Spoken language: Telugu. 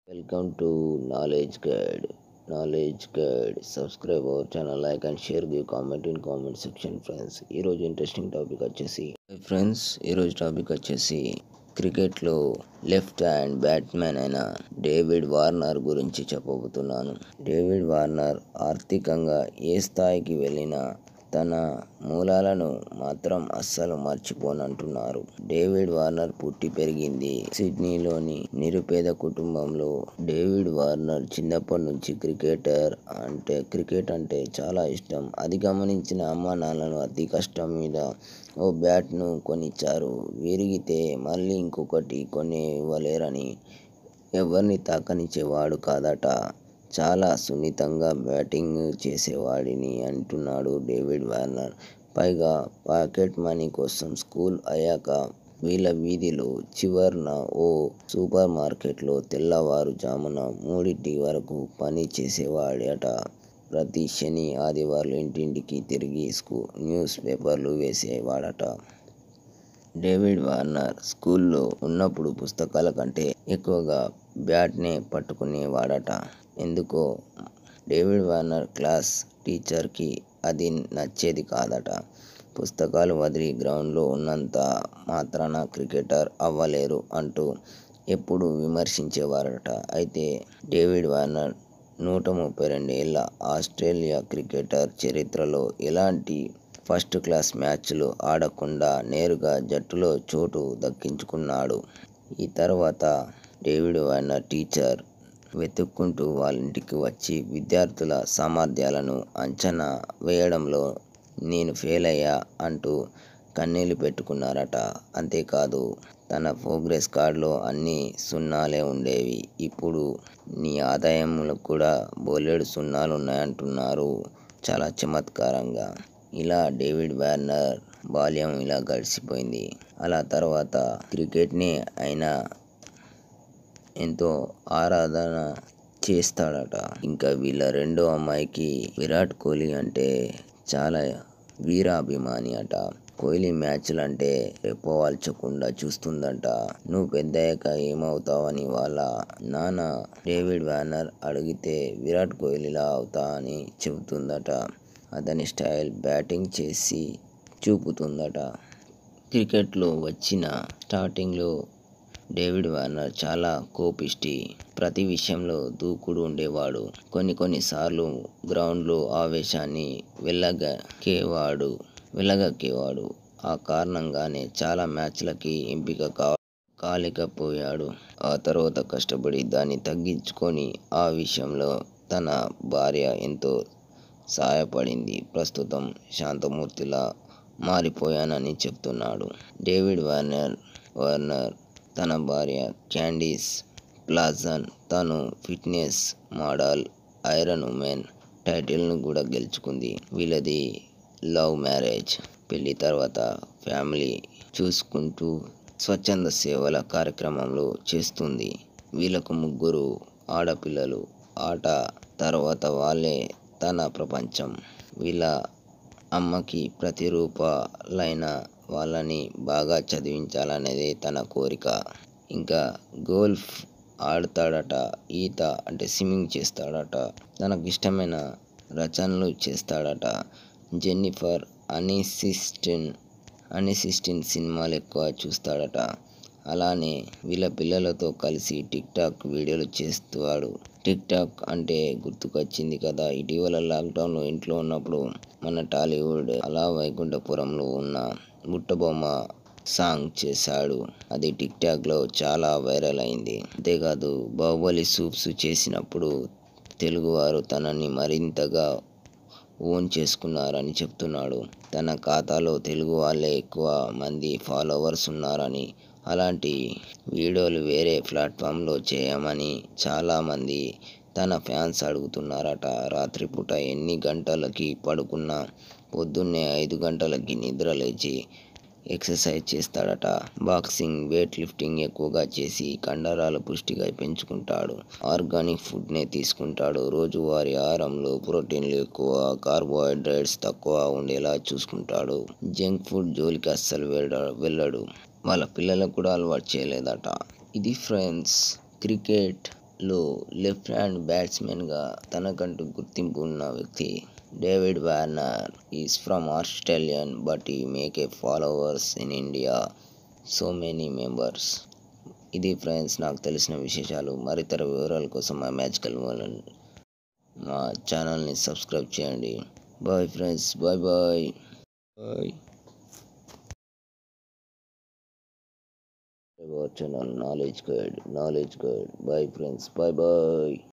Welcome to Knowledge Guide. Knowledge Guide. Subscribe our channel, like and share, give comment in comment section friends. ఈరోజు ఇంట్రెస్టింగ్ టాపిక్ వచ్చేసి ఫ్రెండ్స్ ఈరోజు టాపిక్ వచ్చేసి క్రికెట్లో లెఫ్ట్ హ్యాండ్ బ్యాట్స్మెన్ అయిన డేవిడ్ వార్నర్ గురించి చెప్పబోతున్నాను డేవిడ్ వార్నర్ ఆర్థికంగా ఏ స్థాయికి వెళ్ళినా తన మూలాలను మాత్రం అస్సలు మర్చిపోనంటున్నారు డేవిడ్ వార్నర్ పుట్టి పెరిగింది సిడ్నీలోని నిరుపేద కుటుంబంలో డేవిడ్ వార్నర్ చిన్నప్పటి నుంచి క్రికెటర్ అంటే క్రికెట్ అంటే చాలా ఇష్టం అది గమనించిన అమ్మ నాన్నలు అతి కష్టం మీద ఓ బ్యాట్ను కొనిచ్చారు విరిగితే మళ్ళీ ఇంకొకటి కొని ఇవ్వలేరని ఎవరిని తాకనిచ్చేవాడు కాదట చాలా సున్నితంగా బ్యాటింగ్ చేసేవాడిని అంటున్నాడు డేవిడ్ వార్నర్ పైగా పాకెట్ మనీ కోసం స్కూల్ అయ్యాక వీళ్ళ వీధిలో చివర్న ఓ సూపర్ మార్కెట్లో తెల్లవారుజామున మూడింటి వరకు పని చేసేవాడట ప్రతి శని ఆదివారం ఇంటింటికి తిరిగి స్కూ న్యూస్ పేపర్లు వేసేవాడట డేవిడ్ వార్నర్ స్కూల్లో ఉన్నప్పుడు పుస్తకాల కంటే ఎక్కువగా బ్యాట్నే పట్టుకునేవాడట ఎందుకో డేవిడ్ వార్నర్ క్లాస్ టీచర్కి అది నచ్చేది కాదట పుస్తకాలు వదిలి గ్రౌండ్లో ఉన్నంత మాత్రాన క్రికెటర్ అవ్వలేరు అంటూ ఎప్పుడు విమర్శించేవారట అయితే డేవిడ్ వార్నర్ నూట ముప్పై రెండేళ్ల ఆస్ట్రేలియా క్రికెటర్ చరిత్రలో ఎలాంటి ఫస్ట్ క్లాస్ మ్యాచ్లు ఆడకుండా నేరుగా జట్టులో చోటు దక్కించుకున్నాడు ఈ తర్వాత డేవిడ్ వార్నర్ టీచర్ వెతుక్కుంటూ వాళ్ళ ఇంటికి వచ్చి విద్యార్థుల సామర్థ్యాలను అంచనా వేయడంలో నేను ఫెయిల్ అయ్యా అంటూ కన్నీళ్లు పెట్టుకున్నారట అంతేకాదు తన ప్రోగ్రెస్ కార్డులో అన్ని సున్నాలే ఉండేవి ఇప్పుడు నీ ఆదాయంలో కూడా బోలెడు సున్నాలు ఉన్నాయంటున్నారు చాలా చమత్కారంగా ఇలా డేవిడ్ వార్నర్ బాల్యం ఇలా గడిచిపోయింది అలా తర్వాత క్రికెట్ని అయినా ఎంతో ఆరాధన చేస్తాడట ఇంకా వీళ్ళ రెండో అమ్మాయికి విరాట్ కోహ్లీ అంటే చాలా వీరాభిమాని అట కోహ్లీ మ్యాచ్లు అంటే రెప్పవాల్చకుండా చూస్తుందంట నువ్వు పెద్దయ్యాక ఏమవుతావని వాళ్ళ నాన్న డేవిడ్ వార్నర్ అడిగితే విరాట్ కోహ్లీలా అవుతా అని చెబుతుందట అతని స్టైల్ బ్యాటింగ్ చేసి చూపుతుందట క్రికెట్లో వచ్చిన స్టార్టింగ్లో డేవిడ్ వార్నర్ చాలా కోపిష్టి ప్రతి విషయంలో దూకుడు ఉండేవాడు కొన్ని కొన్నిసార్లు గ్రౌండ్లో ఆవేశాన్ని వెళ్ళగక్కేవాడు వెళ్ళగక్కేవాడు ఆ కారణంగానే చాలా మ్యాచ్లకి ఎంపిక కా కాలేకపోయాడు ఆ తర్వాత కష్టపడి దాన్ని తగ్గించుకొని ఆ విషయంలో తన భార్య ఎంతో సహాయపడింది ప్రస్తుతం శాంతమూర్తిలా మారిపోయానని చెప్తున్నాడు డేవిడ్ వార్నర్ వార్నర్ తన భార్య క్యాండీస్ ప్లాజన్ తను ఫిట్నెస్ మోడల్ ఐరన్ ఉమెన్ టైటిల్ను కూడా గెలుచుకుంది వీళ్ళది లవ్ మ్యారేజ్ పెళ్లి తర్వాత ఫ్యామిలీ చూసుకుంటూ స్వచ్ఛంద సేవల కార్యక్రమంలో చేస్తుంది వీళ్ళకు ముగ్గురు ఆడపిల్లలు ఆట తర్వాత వాళ్ళే తన ప్రపంచం వీళ్ళ అమ్మకి ప్రతిరూపాలైన వాళ్ళని బాగా చదివించాలనేది తన కోరిక ఇంకా గోల్ఫ్ ఆడతాడట ఈత అంటే స్విమ్మింగ్ చేస్తాడట తనకు ఇష్టమైన రచనలు చేస్తాడట జెన్నిఫర్ అనిసిస్టిన్ అనిసిస్టిన్ సినిమాలు ఎక్కువ చూస్తాడట అలానే వీళ్ళ పిల్లలతో కలిసి టిక్ టాక్ వీడియోలు చేస్తాడు టిక్ టాక్ అంటే గుర్తుకొచ్చింది కదా ఇటీవల లాక్డౌన్లో ఇంట్లో ఉన్నప్పుడు మన టాలీవుడ్ అలా వైకుంఠపురంలో ఉన్న బుట్టబొమ్మ సాంగ్ చేశాడు అది టిక్ టాక్లో చాలా వైరల్ అయింది అంతేకాదు బాహుబలి సూప్స్ చేసినప్పుడు తెలుగువారు తనని మరింతగా ఓన్ చేసుకున్నారని చెప్తున్నాడు తన ఖాతాలో తెలుగు వాళ్ళే ఎక్కువ మంది ఫాలోవర్స్ ఉన్నారని అలాంటి వీడియోలు వేరే ప్లాట్ఫామ్లో చేయమని చాలామంది తన ఫ్యాన్స్ అడుగుతున్నారట రాత్రిపూట ఎన్ని గంటలకి పడుకున్నా పొద్దున్నే ఐదు గంటలకి నిద్ర లేచి ఎక్సర్సైజ్ చేస్తాడట బాక్సింగ్ వెయిట్ లిఫ్టింగ్ ఎక్కువగా చేసి కండరాల పుష్టిగా పెంచుకుంటాడు ఆర్గానిక్ ఫుడ్నే తీసుకుంటాడు రోజువారీ ఆహారంలో ప్రోటీన్లు ఎక్కువ కార్బోహైడ్రేట్స్ తక్కువ ఉండేలా చూసుకుంటాడు జంక్ ఫుడ్ జోలికి అస్సలు వెళ్ళ వెళ్ళడు వాళ్ళ పిల్లలకు కూడా అలవాటు చేయలేదట ఇది ఫ్రెండ్స్ క్రికెట్ లో లెఫ్ట్ హ్యాండ్ బ్యాట్స్మెన్గా తనకంటూ గుర్తింపు ఉన్న వ్యక్తి David Warner is from Australian but he make a followers in India so many members ఇది ఫ్రెండ్స్ నాకు తెలిసిన విశేషాలు మరితర వివరాల కోసం మా మ్యాజికల్ వరల్డ్ మా ఛానల్ని సబ్స్క్రైబ్ చేయండి bye friends bye bye bye channel knowledge guide knowledge guide bye friends bye bye